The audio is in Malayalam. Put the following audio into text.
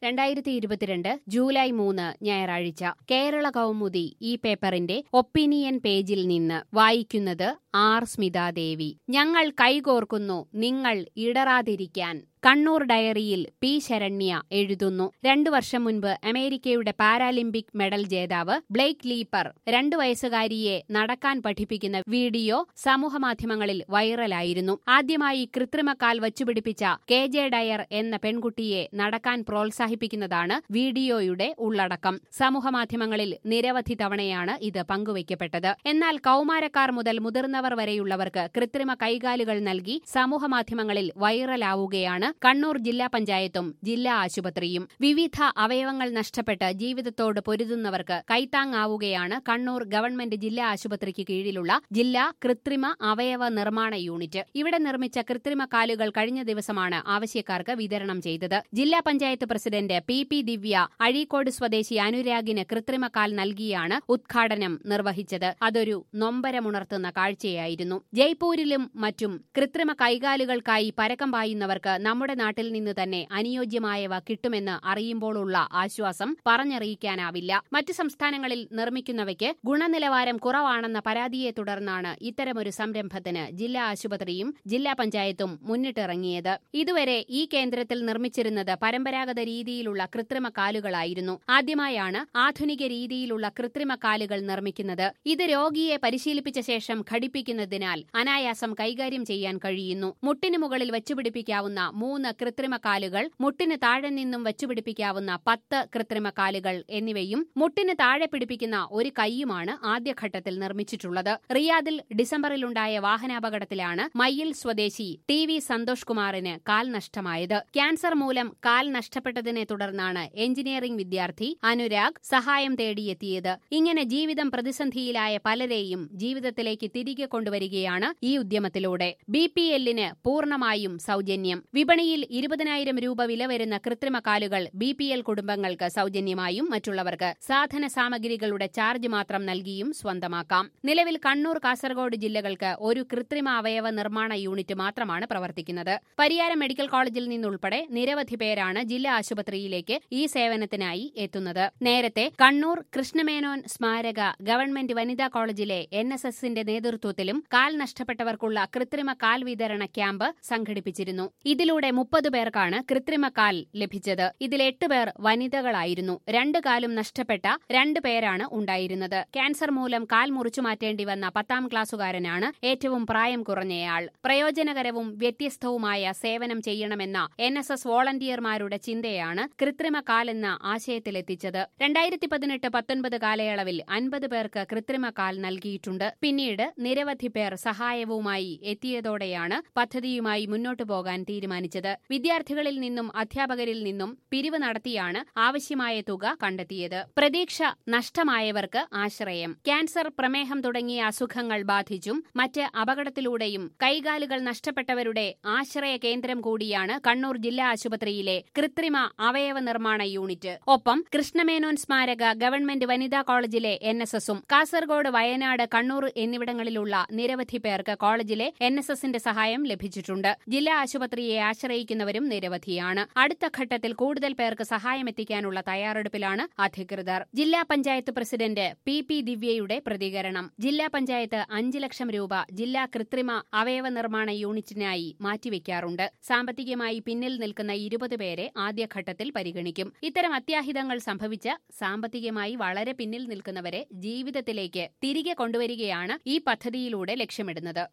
രണ്ടായിരത്തി ഇരുപത്തിരണ്ട് ജൂലൈ മൂന്ന് ഞായറാഴ്ച കേരള കൗമുദി ഈ പേപ്പറിന്റെ ഒപ്പീനിയൻ പേജിൽ നിന്ന് വായിക്കുന്നത് ആർ സ്മിതാദേവി ഞങ്ങൾ കൈകോർക്കുന്നു നിങ്ങൾ ഇടറാതിരിക്കാൻ കണ്ണൂർ ഡയറിയിൽ പി ശരണ്യ എഴുതുന്നു രണ്ടു വർഷം മുൻപ് അമേരിക്കയുടെ പാരാലിമ്പിക് മെഡൽ ജേതാവ് ബ്ലേക്ക് ലീപ്പർ രണ്ടു വയസ്സുകാരിയെ നടക്കാൻ പഠിപ്പിക്കുന്ന വീഡിയോ സമൂഹമാധ്യമങ്ങളിൽ വൈറലായിരുന്നു ആദ്യമായി കൃത്രിമക്കാൽ വച്ചുപിടിപ്പിച്ച കെ ജെ ഡയർ എന്ന പെൺകുട്ടിയെ നടക്കാൻ പ്രോത്സാഹിപ്പിക്കുന്നതാണ് വീഡിയോയുടെ ഉള്ളടക്കം സമൂഹമാധ്യമങ്ങളിൽ നിരവധി തവണയാണ് ഇത് പങ്കുവയ്ക്കപ്പെട്ടത് എന്നാൽ കൌമാരക്കാർ മുതൽ മുതിർന്നവർ വരെയുള്ളവർക്ക് കൃത്രിമ കൈകാലുകൾ നൽകി സമൂഹമാധ്യമങ്ങളിൽ വൈറലാവുകയാണ് കണ്ണൂർ ജില്ലാ പഞ്ചായത്തും ജില്ലാ ആശുപത്രിയും വിവിധ അവയവങ്ങൾ നഷ്ടപ്പെട്ട് ജീവിതത്തോട് പൊരുതുന്നവർക്ക് കൈത്താങ്ങാവുകയാണ് കണ്ണൂർ ഗവൺമെന്റ് ജില്ലാ ആശുപത്രിക്ക് കീഴിലുള്ള ജില്ലാ കൃത്രിമ അവയവ നിർമ്മാണ യൂണിറ്റ് ഇവിടെ നിർമ്മിച്ച കൃത്രിമ കാലുകൾ കഴിഞ്ഞ ദിവസമാണ് ആവശ്യക്കാർക്ക് വിതരണം ചെയ്തത് ജില്ലാ panchayat president P P Divya Azhikode സ്വദേശി അനുരാഗിന് കൃത്രിമ കാൽ നൽകിയാണ് ഉദ്ഘാടനം നിർവഹിച്ചത് അതൊരു നൊമ്പരമുണർത്തുന്ന കാഴ്ചയായിരുന്നു ജയ്പൂരിലും മറ്റും കൃത്രിമ കൈകാലുകൾക്കായി പരക്കം പായുന്നവർക്ക് നമ്മുടെ നാട്ടിൽ നിന്ന് തന്നെ അനുയോജ്യമായവ കിട്ടുമെന്ന് അറിയുമ്പോഴുള്ള ആശ്വാസം പറഞ്ഞറിയിക്കാനാവില്ല മറ്റു സംസ്ഥാനങ്ങളിൽ നിർമ്മിക്കുന്നവയ്ക്ക് ഗുണനിലവാരം കുറവാണെന്ന പരാതിയെ തുടർന്നാണ് ഇത്തരമൊരു സംരംഭത്തിന് ജില്ലാ ആശുപത്രിയും ജില്ലാ പഞ്ചായത്തും മുന്നിട്ടിറങ്ങിയത് ഇതുവരെ ഈ കേന്ദ്രത്തിൽ നിർമ്മിച്ചിരുന്നത് പരമ്പരാഗത രീതിയിലുള്ള കൃത്രിമ കാലുകളായിരുന്നു ആദ്യമായാണ് ആധുനിക രീതിയിലുള്ള കൃത്രിമ കാലുകൾ നിർമ്മിക്കുന്നത് ഇത് രോഗിയെ പരിശീലിപ്പിച്ച ശേഷം ഘടിപ്പിക്കുന്നതിനാൽ അനായാസം കൈകാര്യം ചെയ്യാൻ കഴിയുന്നു മുട്ടിനു മുകളിൽ വച്ചുപിടിപ്പിക്കാവുന്ന മൂന്ന് കൃത്രിമ കാലുകൾ മുട്ടിന് താഴെ നിന്നും വച്ചുപിടിപ്പിക്കാവുന്ന പത്ത് കൃത്രിമ കാലുകൾ എന്നിവയും മുട്ടിന് താഴെ പിടിപ്പിക്കുന്ന ഒരു കൈയുമാണ് ആദ്യഘട്ടത്തിൽ നിർമ്മിച്ചിട്ടുള്ളത് റിയാദിൽ ഡിസംബറിലുണ്ടായ വാഹനാപകടത്തിലാണ് മയ്യിൽ സ്വദേശി ടി വി സന്തോഷ് കുമാറിന് കാൽ നഷ്ടമായത് ക്യാൻസർ മൂലം കാൽ നഷ്ടപ്പെട്ടതിനെ തുടർന്നാണ് എഞ്ചിനീയറിംഗ് വിദ്യാർത്ഥി അനുരാഗ് സഹായം തേടിയെത്തിയത് ഇങ്ങനെ ജീവിതം പ്രതിസന്ധിയിലായ പലരെയും ജീവിതത്തിലേക്ക് തിരികെ കൊണ്ടുവരികയാണ് ഈ ഉദ്യമത്തിലൂടെ ബി പി എല്ലിന് പൂർണ്ണമായും സൗജന്യം വിപണിയിൽ ഇരുപതിനായിരം രൂപ വില വരുന്ന കൃത്രിമ കാലുകൾ ബി പി എൽ കുടുംബങ്ങൾക്ക് സൗജന്യമായും മറ്റുള്ളവർക്ക് സാധന സാമഗ്രികളുടെ ചാർജ് മാത്രം നൽകിയും സ്വന്തമാക്കാം നിലവിൽ കണ്ണൂർ കാസർഗോഡ് ജില്ലകൾക്ക് ഒരു കൃത്രിമ അവയവ നിർമ്മാണ യൂണിറ്റ് മാത്രമാണ് പ്രവർത്തിക്കുന്നത് പരിയാരം മെഡിക്കൽ കോളേജിൽ നിന്നുൾപ്പെടെ നിരവധി പേരാണ് ജില്ലാ ആശുപത്രിയിലേക്ക് ഈ സേവനത്തിനായി എത്തുന്നത് നേരത്തെ കണ്ണൂർ കൃഷ്ണമേനോൻ സ്മാരക ഗവൺമെന്റ് വനിതാ കോളേജിലെ എൻ എസ് എസിന്റെ നേതൃത്വത്തിലും കാൽ നഷ്ടപ്പെട്ടവർക്കുള്ള കൃത്രിമ കാൽ വിതരണ ക്യാമ്പ് സംഘടിപ്പിച്ചിരുന്നു ഇതിലൂടെ മുപ്പത് പേർക്കാണ് കൃത്രിമ കാൽ ലഭിച്ചത് ഇതിൽ എട്ട് പേർ വനിതകളായിരുന്നു രണ്ട് കാലും നഷ്ടപ്പെട്ട രണ്ട് പേരാണ് ഉണ്ടായിരുന്നത് ക്യാൻസർ മൂലം കാൽ മുറിച്ചു മാറ്റേണ്ടി വന്ന പത്താം ക്ലാസ്സുകാരനാണ് ഏറ്റവും പ്രായം കുറഞ്ഞയാൾ പ്രയോജനകരവും വ്യത്യസ്തവുമായ സേവനം ചെയ്യണമെന്ന എൻ എസ് എസ് വോളണ്ടിയർമാരുടെ ചിന്തയാണ് കൃത്രിമ കാൽ എന്ന ആശയത്തിലെത്തിച്ചത് രണ്ടായിരത്തി പതിനെട്ട് പത്തൊൻപത് കാലയളവിൽ അൻപത് പേർക്ക് കൃത്രിമ കാൽ നൽകിയിട്ടുണ്ട് പിന്നീട് നിരവധി പേർ സഹായവുമായി എത്തിയതോടെയാണ് പദ്ധതിയുമായി മുന്നോട്ടു പോകാൻ തീരുമാനിച്ചത് വിദ്യാർത്ഥികളിൽ നിന്നും അധ്യാപകരിൽ നിന്നും പിരിവ് നടത്തിയാണ് ആവശ്യമായ തുക കണ്ടെത്തിയത് പ്രതീക്ഷ നഷ്ടമായവർക്ക് ആശ്രയം ക്യാൻസർ പ്രമേഹം തുടങ്ങിയ അസുഖങ്ങൾ ബാധിച്ചും മറ്റ് അപകടത്തിലൂടെയും കൈകാലുകൾ നഷ്ടപ്പെട്ടവരുടെ ആശ്രയ കേന്ദ്രം കൂടിയാണ് കണ്ണൂർ ജില്ലാ ആശുപത്രിയിലെ കൃത്രിമ അവയവ നിർമ്മാണ യൂണിറ്റ് ഒപ്പം കൃഷ്ണമേനോൻ സ്മാരക ഗവൺമെന്റ് വനിതാ കോളേജിലെ എൻ എസ് എസും കാസർഗോഡ് വയനാട് കണ്ണൂർ എന്നിവിടങ്ങളിലുള്ള നിരവധി പേർക്ക് കോളേജിലെ എൻ എസ് എസിന്റെ സഹായം ലഭിച്ചിട്ടുണ്ട് ജില്ലാ ആശുപത്രിയെ ആശ്രയിക്കുന്നവരും നിരവധിയാണ് അടുത്ത ഘട്ടത്തിൽ കൂടുതൽ പേർക്ക് സഹായമെത്തിക്കാനുള്ള തയ്യാറെടുപ്പിലാണ് അധികൃതർ ജില്ലാ പഞ്ചായത്ത് പ്രസിഡന്റ് പി പി ദിവ്യയുടെ പ്രതികരണം ജില്ലാ പഞ്ചായത്ത് അഞ്ച് ലക്ഷം രൂപ ജില്ലാ കൃത്രിമ അവയവ നിർമ്മാണ യൂണിറ്റിനായി മാറ്റിവെക്കാറുണ്ട് സാമ്പത്തികമായി പിന്നിൽ നിൽക്കുന്ന ഇരുപത് പേരെ ആദ്യഘട്ടത്തിൽ പരിഗണിക്കും ഇത്തരം അത്യാഹിതങ്ങൾ സംഭവിച്ച സാമ്പത്തികമായി വളരെ പിന്നിൽ നിൽക്കുന്നവരെ ജീവിതത്തിലേക്ക് തിരികെ കൊണ്ടുവരികയാണ് ഈ പദ്ധതിയിലൂടെ ലക്ഷ്യമിടുന്നത്